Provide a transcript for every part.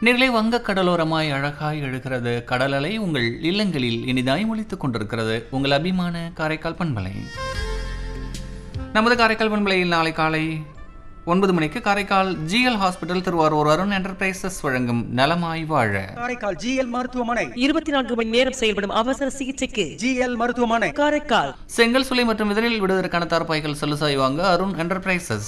நீர்களே வங்கக் கடலோரமாய் அழகாய் எழுகிறது கடல் அலை உங்கள் இல்லங்களில் இனிதாய் ஒலித்துக் கொண்டிருக்கிறது உங்கள் அபிமான காரைக்கால் பண்பலை நமது காரைக்கால் பண்பலையில் நாளை காலை ஒன்பது மணிக்கு Karaikal GL hospital Thiruvarur Arun enterprises வழங்கும் நலமாய் வாழ காரைக்கால் ஜிஎல் மருத்துவமனை இருபத்தி நான்கு மணி நேரம் செயல்படும் அவசர சிகிச்சைக்கு ஜிஎல் மருத்துவமனை காரைக்கால் செங்கல் சுலை மற்றும் இதழில் விடுவதற்கான தரப்பாய்கள் சலுசாய் வாங்க அருண் என்டர்பிரைசஸ்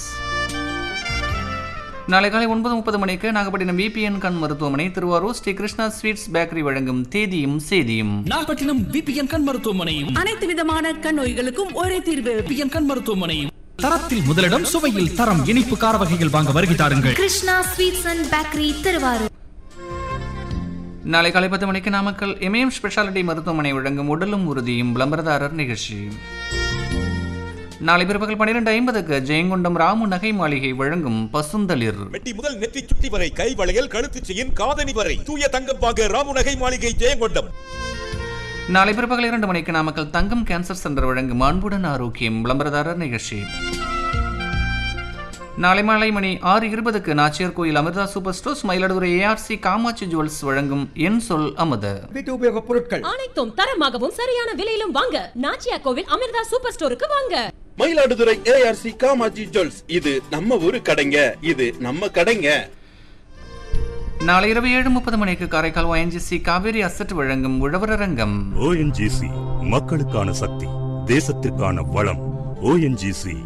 நாளை காலை ஒன்பது முப்பது மணிக்கு நாகப்பட்டினம் விபிஎன் கண் மருத்துவமனை திருவாரூர் ஸ்ரீ கிருஷ்ணா ஸ்வீட்ஸ் பேக்கரி வழங்கும் தேதியும் சேதியும் நாகப்பட்டினம் விபிஎன் கண் மருத்துவமனையும் அனைத்து விதமான கண் நோய்களுக்கும் ஒரே தீர்வு விபிஎன் கண் மருத்துவமனையும் தரத்தில் முதலிடம் சுவையில் தரம் இனிப்பு கார வகைகள் வாங்க வருகை தாருங்கள் Krishna sweets and bakery Thiruvarur நாளை காலை பத்து மணிக்கு நாமக்கல் இமயம் ஸ்பெஷாலிட்டி மருத்துவமனை வழங்கும் உடலும் உறுதியும் விளம்பரதாரர் நிகழ்ச்சி நாளை பிற்பகல் பன்னிரெண்டு ஐம்பதுக்கு ஜெயங்கொண்டம் ராமு நகை மாளிகை வழங்கும் பசுந்தளிர் மெட்டி முதல் நெற்றி சுட்டி வரை கை வளையல் கழுத்து செயின் காதணி வரை தூய தங்கம் வாங்க ராமுநகை மாளிகை ஜெயங்கொண்டம் நாளை பிற்பகல் இரண்டு மணிக்கு நாமக்கல் தங்கம் கேன்சர் சென்டர் வழங்கும் அன்புடன் ஆரோக்கியம் விளம்பரதாரர் நிகழ்ச்சி நாளை மாலை மணி ஆறு இருபதுக்கு Nachiyar Koil Amirtha super stores Mayiladuthurai ARC Kamatchi jewels வழங்கும் என் சொல் அமுத வீட்டு உபயோகப் பொருட்கள் அனைத்தும் தரமாகவும் சரியான விலையிலும் வாங்க நாச்சியா கோவில் அமிர்தா சூப்பர் ஸ்டோருக்கு வாங்க மயிலாடுதுறை ஏஆர்சி காமாஜி ஜுவல்ஸ் இது நம்ம ஊரு கடைங்க இது நம்ம கடைங்க நாளை இரவு ஏழு முப்பது மணிக்கு காரைக்கால் ஒயன்ஜிசி காவேரி அசட் வழங்கும் உழவரங்கம் ஓஎன்ஜிசி மக்களுக்கான சக்தி தேசத்திற்கான வளம் ஓஎன்ஜிசி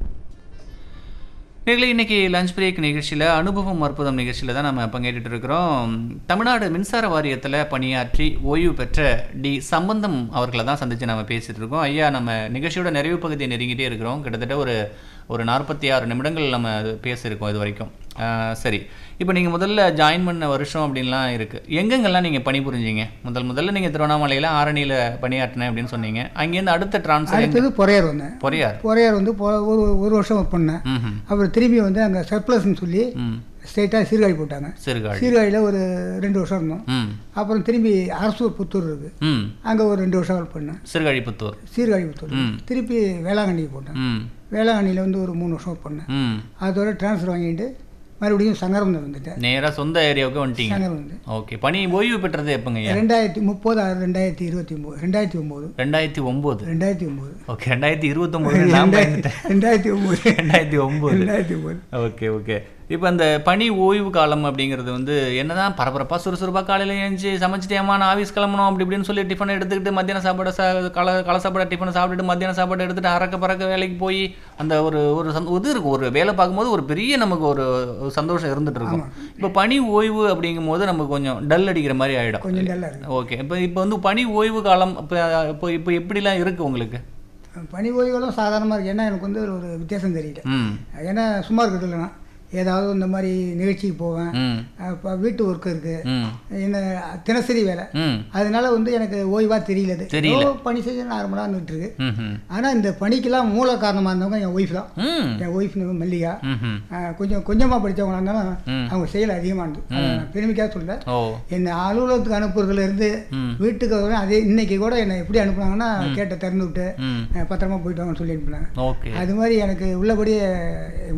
நீங்களே இன்னைக்கு லஞ்ச் பிரேக் நிகழ்ச்சியில் அனுபவம் அற்புதம் நிகழ்ச்சியில் தான் நம்ம பங்கேற்றுட்டு இருக்கிறோம் தமிழ்நாடு மின்சார வாரியத்தில் பணியாற்றி ஓய்வு பெற்ற டி சம்பந்தம் அவர்களை தான் சந்தித்து நம்ம பேசிகிட்டு இருக்கோம் ஐயா நம்ம நிகழ்ச்சியோட நிறைவு பகுதியை நெருங்கிட்டே இருக்கிறோம் கிட்டத்தட்ட ஒரு ஒரு நாற்பத்தி ஆறு நிமிடங்கள் நம்ம அது பேசியிருக்கோம் இது வரைக்கும் ஆஹ் சரி இப்போ நீங்கள் முதல்ல ஜாயின் பண்ண வருஷம் அப்படின்லாம் இருக்குது எங்கெங்கெல்லாம் நீங்கள் பணிபுரிஞ்சீங்க முதல் முதல்ல நீங்கள் திருவண்ணாமலையில் ஆரணியில் பணியாற்றினேன் அப்படின்னு சொன்னீங்க அங்கேருந்து அடுத்த டிரான்ஸ்ஃபர் அடுத்தது பொறையார் வந்தேன் பொறையார் பொறையார் வந்து பொ- ஒரு ஒரு வருஷம் ஒர்க் பண்ணேன் ம் அப்புறம் திரும்பி வந்து அங்கே சர்ப்ளஸ்னு சொல்லி ம் ஸ்ட்ரெயிட்டாக சீர்காழி போட்டாங்க சிறுகாழி சீர்காழியில் ஒரு ரெண்டு வருஷம் இருந்தோம் ம் அப்புறம் திரும்பி அரசூர் புத்தூர் இருக்குது ம் அங்கே ஒரு ரெண்டு வருஷம் ஒர்க் பண்ணேன் சிறுகழிப்புத்தூர் சீர்காழி புத்தூர் ம். திருப்பி வேளாங்கண்ணிக்கு போட்டேன் ம் வேளாங்கண்ணியில் வந்து ஒரு மூணு வருஷம் ஒர்க் பண்ணேன் ம் அதோட ட்ரான்ஸ்ஃபர் வாங்கிட்டு மறுபடியும் சங்கரம் வந்துட்டேன் நேராக சொந்த ஏரியாவுக்கு வந்துட்டீங்க சங்கரம் வந்து ஓகே பணி ஓய்வு பெற்றது எப்போங்க ஐயா ரெண்டாயிரத்தி முப்பது ஆறு ரெண்டாயிரத்தி இருபத்தி ஒம்பது ரெண்டாயிரத்தி ஒம்பது ரெண்டாயிரத்தி ஒம்பது ரெண்டாயிரத்தி ஒம்பது ஓகே ரெண்டாயிரத்தி இருபத்தொம்போது நான் பயந்துட்டேன் ரெண்டாயிரத்தி ஒம்பது ரெண்டாயிரத்தி ஒம்பது ரெண்டாயிரத்தி ஒம்பது ஓகே ஓகே இப்போ அந்த பணி ஓய்வு காலம் அப்படிங்கிறது வந்து என்னதான் பரபரப்பாக சுறுசுறுப்பாக காலையில் எழுந்துச்சு சமைச்சிட்டேமா நான் ஆஃபீஸ் கிளம்பணும் அப்படி இப்படின்னு சொல்லி டிஃபன் எடுத்துக்கிட்டு மத்தியான சாப்பாடு சா கல கல சாப்பாடு டிஃபனை சாப்பிட்டுட்டு மத்தியான சாப்பாடு எடுத்துட்டு அறக்க பறக்க வேலைக்கு போய் அந்த ஒரு ஒரு சந்த இது இருக்கும் ஒரு வேலை பார்க்கும்போது ஒரு பெரிய நமக்கு ஒரு ஒரு சந்தோஷம் இருந்துட்டு இருக்கும் இப்போ பணி ஓய்வு அப்படிங்கும் போது நமக்கு கொஞ்சம் டல் அடிக்கிற மாதிரி ஆகிடும் கொஞ்சம் டல்லாக இருக்கு ஓகே இப்போ இப்போ வந்து பணி ஓய்வு காலம் இப்போ இப்போ இப்போ எப்படிலாம் இருக்குது உங்களுக்கு பனி ஓய்வுகளும் சாதாரணமாக இருக்குது ஏன்னா எனக்கு வந்து ஒரு வித்தியாசம் தெரியல ம் ஏன்னா சும்மா இருக்கிறது இல்லைனா ஏதாவது இந்த மாதிரி நிகழ்ச்சிக்கு போவேன் ம் அப்போ வீட்டு ஒர்க் இருக்குது ம் என்ன தினசரி வேலை ம் அதனால வந்து எனக்கு ஓய்வாக தெரியல அது. தெரியல. ஏதோ பணி செஞ்சு நார்மலாக இருந்துட்டு இருக்கு ம் ம் ஆனால் இந்த பணிக்கெல்லாம் மூல காரணமாக இருந்தவங்க என் ஒய்ஃப் தான் ம் என் ஒய்ஃப் மல்லிகா ம்ஹும். ஆஹ் கொஞ்சம் கொஞ்சமாக படித்தவங்களா இருந்தாலும் ம். அவங்க செயல் அதிகமாக இருந்தது அதை நான் பெருமைக்காக சொல்ல ஓ என்னை அலுவலகத்துக்கு அனுப்புறதுல இருந்து ம். வீட்டுக்கு வரேன் அதே இன்னைக்கு கூட என்னை எப்படி அனுப்புனாங்கன்னா கேட்டை திறந்து விட்டு ம் அஹ் பத்திரமா போயிட்டு வாங்கன்னு சொல்லி அனுப்புனாங்க ஓகே அது மாதிரி எனக்கு உள்ளபடியே